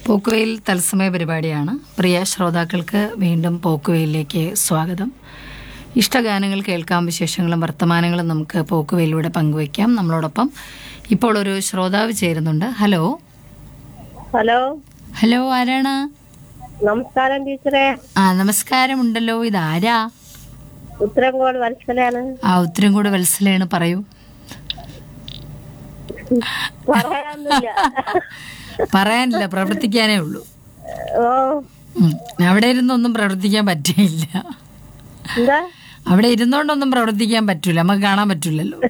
പോക്കുവെയിൽ തത്സമയ പരിപാടിയാണ് പ്രിയ ശ്രോതാക്കൾക്ക് വീണ്ടും പോക്കുവെയിലേക്ക് സ്വാഗതം ഇഷ്ടഗാനങ്ങൾ കേൾക്കാം വിശേഷങ്ങളും വർത്തമാനങ്ങളും നമുക്ക് പോക്കുവെയിലൂടെ പങ്കുവയ്ക്കാം നമ്മളോടൊപ്പം ഇപ്പോൾ ഒരു ശ്രോതാവ് ചേരുന്നുണ്ട് ഹലോ ഹലോ ഹലോ ആരാണ് നമസ്കാരം ടീച്ചറെ ആ നമസ്കാരമുണ്ടല്ലോ ഇതാരാ ഉത്തരങ്കോട് വത്സലയാണ് ആ ഉത്തരം കൂടെ വത്സലയാണ് പറയൂ പറയാനൊന്നുമില്ല പറയാനില്ല പ്രവർത്തിക്കാനേ ഉള്ളൂ ഓ ഉം. അവിടെ ഇരുന്നൊന്നും പ്രവർത്തിക്കാൻ പറ്റില്ല എന്താ അവിടെ ഇരുന്നോണ്ടൊന്നും പ്രവർത്തിക്കാൻ പറ്റൂല നമുക്ക് കാണാൻ പറ്റൂലല്ലോ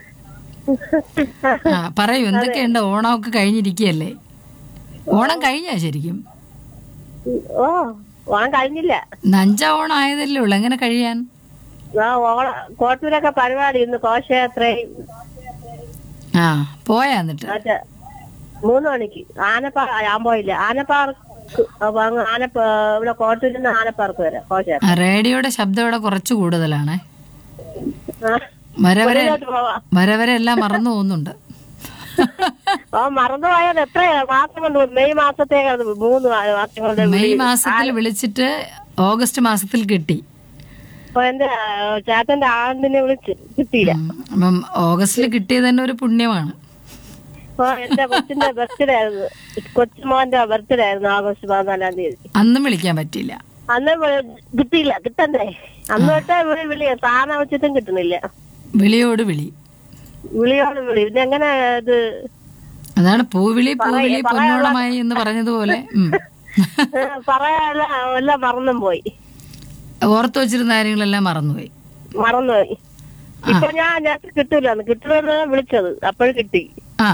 ആ പറയൂ എന്തൊക്കെയുണ്ട് ഓണമൊക്കെ കഴിഞ്ഞിരിക്കുകയല്ലേ ഓണം കഴിഞ്ഞാ ശരിക്കും ഓ ഓണം കഴിഞ്ഞില്ല ഇന്ന് അഞ്ചാം ഓണം ആയതല്ലേ ഉള്ളു എങ്ങനെ കഴിയാൻ ആ ഓണ കോട്ടൂരൊക്കെ പരിപാടി ഇന്ന് ഘോഷയാത്രയും ആ പോയാ എന്നിട്ട് മറ്റേ മൂന്ന് മണിക്ക് ആനപ്പാ ഞാൻ പോയില്ല ആനപ്പാർക്ക് അപ്പൊ അങ്ങ് ആനപ്പ ഇവിടെ കോട്ടൂരിൽ നിന്ന് ആനപ്പാർക്ക് വരെ ഘോഷയാത്ര ആ റേഡിയോയുടെ ശബ്ദം ഇവിടെ കുറച്ച് കൂടുതലാണ് ആ. വരവരെ വെളിയിലോട്ട് പോവാ വരവരെ എല്ലാം മറന്നു പോകുന്നുണ്ട് ഓ മറന്നുപോയത് എത്രയാ മാസം കൊണ്ട് മെയ് മാസത്തേക്ക് അത് മൂന്ന് മാസം കൊണ്ട് മെയ് മാസത്തിൽ വിളിച്ചിട്ട് ഓഗസ്റ്റ് മാസത്തിൽ കിട്ടി അപ്പൊ എന്റെ ആ, ചേട്ടന്റെ ആണ്ടിനെ വിളിച്ച് കിട്ടിയില്ല ഉം. അപ്പം ഓഗസ്റ്റിൽ കിട്ടിയത് തന്നെ ഒരു പുണ്യമാണ് അപ്പൊ എന്റെ കൊച്ചിന്റെ ബർത്ത്ഡേ ആയിരുന്നു കൊച്ചുമോന്റെ ബർത്ത്ഡേ ആയിരുന്നു ആഗസ്റ്റ് പതിനാലാം തീയതി അന്നും വിളിക്കാൻ പറ്റിയില്ല അന്ന് വി- കിട്ടിയില്ല കിട്ടണ്ടേ അന്ന് തൊട്ടേ വിളി വിളി സാധനം വെച്ചിട്ടും കിട്ടുന്നില്ല വിളിയോട് വിളി വിളിയോട് വിളി പിന്നെ എങ്ങനെ ഇത് അതാണ് പൂവിളി പൂവിളി പൊന്നോണമായി എന്ന് പറഞ്ഞതുപോലെ ഉം. ഏ, പറയാനുള്ള എല്ലാം മറന്നും പോയി ഓർത്തു വെച്ചിരുന്ന കാര്യങ്ങളെല്ലാം മറന്നുപോയി മറന്നുപോയി ഇപ്പൊ ഞാൻ ഞാൻ കിട്ടൂല കിട്ടുമെന്ന് വിളിച്ചത് അപ്പോഴും കിട്ടി ആ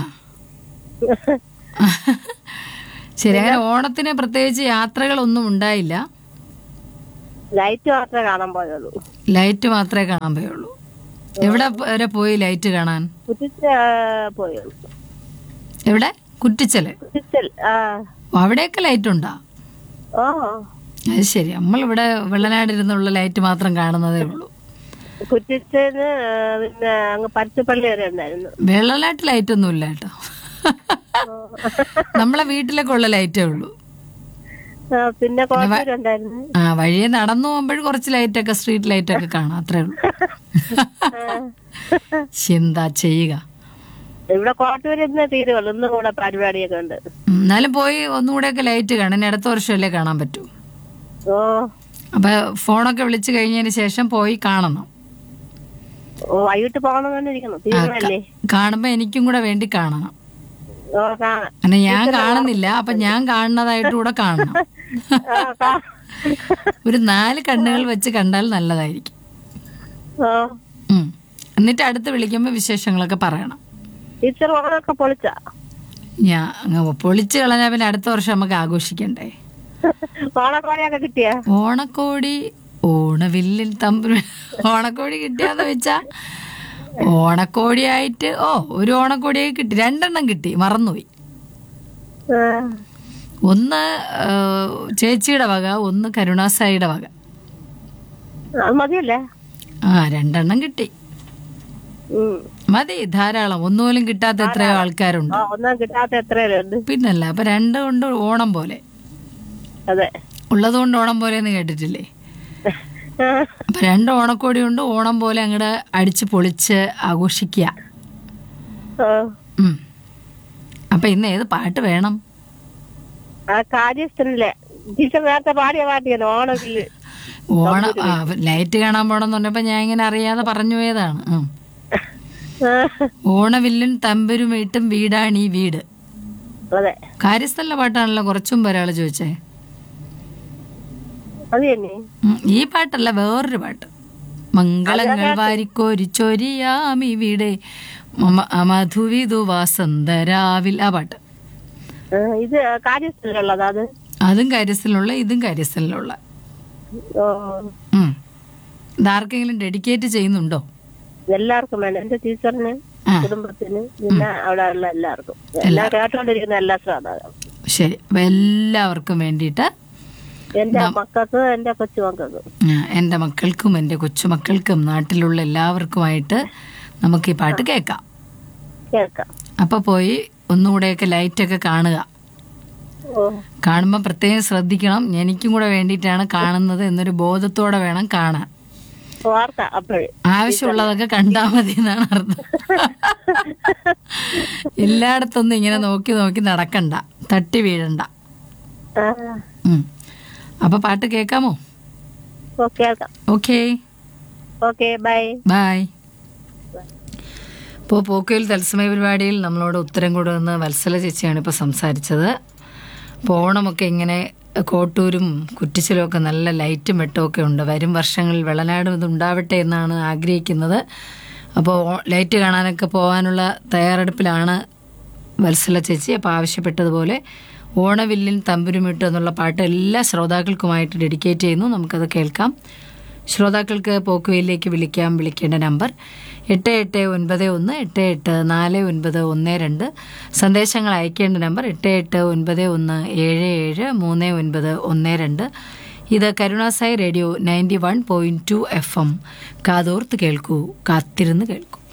ശരി അങ്ങനെ ഓണത്തിന് പ്രത്യേകിച്ച് യാത്രകളൊന്നും ഉണ്ടായില്ല ലൈറ്റ് മാത്രമേ കാണാൻ പോയുള്ളൂ ലൈറ്റ് മാത്രമേ കാണാൻ പോയുള്ളൂ എവിടെ വരെ പോയി ലൈറ്റ് കാണാൻ കുറ്റിച്ച പോയുള്ളൂ എവിടെ കുറ്റിച്ചല് കുറ്റിച്ചൽ ആ അവിടെയൊക്കെ ലൈറ്റ് ഉണ്ടാ ഓ അത് ശരി നമ്മളിവിടെ വെള്ളനാടിരുന്നുള്ള ലൈറ്റ് മാത്രം കാണുന്നതേ ഉള്ളൂ കുറ്റിച്ചന് പിന്നെ അങ്ങ് പരുത്തിപ്പള്ളി വരെ ഉണ്ടായിരുന്നു വെള്ളനാട്ട് ലൈറ്റ് ഒന്നും ഇല്ല കേട്ടോ നമ്മളെ വീട്ടിലൊക്കെ ഉള്ള ലൈറ്റേ ഉള്ളൂ ആ, പിന്നെ കോട്ടൂരുണ്ടായിരുന്നു ആ വഴിയെ നടന്നു പോകുമ്പോൾ കുറച്ച് ലൈറ്റൊക്കെ സ്ട്രീറ്റ് ലൈറ്റൊക്കെ കാണാം അത്രേ ഉള്ളൂ എന്താ ചെയ്യുക ഇവിടെ കോട്ടൂര് ഇന്ന് തീരുവള്ളൂ ഇന്നും കൂടെ പരിപാടിയൊക്കെ ഉണ്ട് ഉം, എന്നാലും പോയി ഒന്നുകൂടെയൊക്കെ ലൈറ്റ് കാണാൻ ഇനി അടുത്ത വർഷമല്ലേ കാണാൻ പറ്റൂ ഓ അപ്പൊ ഫോണൊക്കെ വിളിച്ചു കഴിഞ്ഞതിന് ശേഷം പോയി കാണണം ഓ വൈകിട്ട് പോകണമെന്നിരിക്കുന്നു തീരുവല്ലേ കാണുമ്പോ എനിക്കും കൂടെ വേണ്ടി കാണണം ഓ കാണാം അങ്ങനെ ഞാൻ കാണുന്നില്ല അപ്പൊ ഞാൻ കാണുന്നതായിട്ട് കൂടെ കാണണം ആ, കാ- ഒരു നാല് കണ്ണുകൾ വെച്ച് കണ്ടാൽ നല്ലതായിരിക്കും ഓ ഉം. എന്നിട്ട് അടുത്ത് വിളിക്കുമ്പോ വിശേഷങ്ങളൊക്കെ പറയണം ടീച്ചർ ഓണമൊക്കെ പൊളിച്ച ഞാൻ അങ്ങ് പൊളിച്ചു കളഞ്ഞാൽ പിന്നെ അടുത്ത വർഷം നമുക്ക് ആഘോഷിക്കണ്ടേ ഓണക്കോടിയൊക്കെ കിട്ടിയ ഓണക്കോടി ഓണവില്ലിൽ തമ്പു ഓണക്കോടി കിട്ടിയാന്ന് വെച്ചാ ഓണക്കോടിയായിട്ട് ഓ ഒരു ഓണക്കോടിയായി കിട്ടി രണ്ടെണ്ണം കിട്ടി മറന്നുപോയി ഒന്ന് ആ, ചേച്ചിയുടെ വക ഒന്ന് കരുണാസായിയുടെ വക അത് മതിയല്ലേ ആ രണ്ടെണ്ണം കിട്ടി ഉം. മതി ധാരാളം ഒന്നുപോലും കിട്ടാത്ത എത്രയോ ആൾക്കാരുണ്ട് ആ ഒന്നും കിട്ടാത്ത എത്ര ഉണ്ട് പിന്നല്ല അപ്പൊ രണ്ട് കൊണ്ട് ഓണം പോലെ അതെ ഉള്ളത് കൊണ്ട് ഓണം പോലെ എന്ന് കേട്ടിട്ടില്ലേ ആ, അപ്പൊ രണ്ട് ഓണക്കോടി കൊണ്ട് ഓണം പോലെ അങ്ങോട്ട് അടിച്ച് പൊളിച്ച് ആഘോഷിക്കുക ആ. ഉം. അപ്പൊ ഇന്ന് ഏത് പാട്ട് വേണം ആ കാര്യസ്ഥനില്ലേ ടീച്ചർ നേരത്തെ പാടിയ പാട്ടിയാണ് ഓണത്തില് ഓണം ആ, ലൈറ്റ് കാണാൻ പോണെന്ന് പറഞ്ഞപ്പോ ഞാൻ ഇങ്ങനെ അറിയാതെ പറഞ്ഞു പോയതാണ് ഉം. ആ, ഓണവില്ലും തമ്പരുമേട്ടും വീടാണ് ഈ വീട് അതെ കാര്യസ്ഥല പാട്ടാണല്ലോ കുറച്ചും ഒരാൾ ചോദിച്ചേ അത് തന്നെ ഉം, ഈ പാട്ടല്ല വേറൊരു പാട്ട് മംഗളങ്ങൾ വാരിക്കോരിച്ചൊരിയാമി വീടെ മധുവിധു വാസന്തരാവിൽ ആ പാട്ട് ആ, ഇത് കാര്യസ്ഥനുള്ളതാ അത് അതും കാര്യസ്ഥലുള്ള ഇതും കാര്യസ്ഥലുള്ള ഓ ഉം. ഇതാർക്കെങ്കിലും ഡെഡിക്കേറ്റ് ചെയ്യുന്നുണ്ടോ എല്ലാവർക്കും വേണം എന്റെ ടീച്ചറിന് ആ കുടുംബത്തിന് പിന്നെ അവിടെ ഉള്ള എല്ലാവർക്കും എല്ലാം കേട്ടോണ്ടിരിക്കുന്ന എല്ലാ ശ്രോതാക്കളും ശരി അപ്പൊ എല്ലാവർക്കും വേണ്ടിയിട്ട് എന്റെ മക്കൾക്ക് എന്റെ കൊച്ചുമക്കൾക്കും ആ, എൻ്റെ മക്കൾക്കും എൻ്റെ കൊച്ചുമക്കൾക്കും നാട്ടിലുള്ള എല്ലാവർക്കുമായിട്ട് നമുക്ക് ഈ പാട്ട് കേൾക്കാം കേൾക്കാം അപ്പൊ പോയി ഒന്നുകൂടെയൊക്കെ ലൈറ്റൊക്കെ കാണുക ഓ കാണുമ്പോൾ പ്രത്യേകം ശ്രദ്ധിക്കണം എനിക്കും കൂടെ വേണ്ടിയിട്ടാണ് കാണുന്നത് എന്നൊരു ബോധത്തോടെ വേണം കാണാൻ ഓർക്കാം അപ്പോഴേ ആവശ്യമുള്ളതൊക്കെ കണ്ടാൽ മതി എന്നാണ് അർത്ഥം എല്ലായിടത്തൊന്നും ഇങ്ങനെ നോക്കി നോക്കി നടക്കണ്ട തട്ടി വീഴണ്ട ആ ഉം. അപ്പൊ പാട്ട് കേൾക്കാമോ ഓ കേൾക്കാം ഓക്കേ ഓക്കെ ബൈ ബായ് ഇപ്പോൾ പോക്കയിൽ തത്സമയ പരിപാടിയിൽ നമ്മളോട് ഉത്തരം കൊടുക്കുന്ന വത്സല ചേച്ചിയാണ് ഇപ്പോൾ സംസാരിച്ചത് അപ്പോൾ ഓണമൊക്കെ ഇങ്ങനെ കോട്ടൂരും കുറ്റിച്ചിലും ഒക്കെ നല്ല ലൈറ്റും വെട്ടവും ഒക്കെ ഉണ്ട് വരും വർഷങ്ങളിൽ വെള്ളനാടും ഇത് ഉണ്ടാവട്ടെ എന്നാണ് ആഗ്രഹിക്കുന്നത് അപ്പോൾ ഓ- ലൈറ്റ് കാണാനൊക്കെ പോകാനുള്ള തയ്യാറെടുപ്പിലാണ് വത്സല ചേച്ചി അപ്പോൾ ആവശ്യപ്പെട്ടതുപോലെ ഓണവില്ലിൻ തമ്പുരുമിട്ട് എന്നുള്ള പാട്ട് എല്ലാ ശ്രോതാക്കൾക്കുമായിട്ട് ഡെഡിക്കേറ്റ് ചെയ്യുന്നു നമുക്കത് കേൾക്കാം ശ്രോതാക്കൾക്ക് പോക്കുവയിലേക്ക് വിളിക്കാം വിളിക്കേണ്ട നമ്പർ എട്ട് എട്ട് ഒൻപത് ഒന്ന് എട്ട് എട്ട് നാല് ഒൻപത് ഒന്ന് രണ്ട് സന്ദേശങ്ങൾ അയക്കേണ്ട നമ്പർ എട്ട് എട്ട് ഒൻപത് ഒന്ന് ഏഴ് ഏഴ് മൂന്ന് ഒൻപത് ഒന്ന് രണ്ട് ഇത് Karunasai radio ninety one point two F M കാതോർത്ത് കേൾക്കൂ കാത്തിരുന്ന് കേൾക്കൂ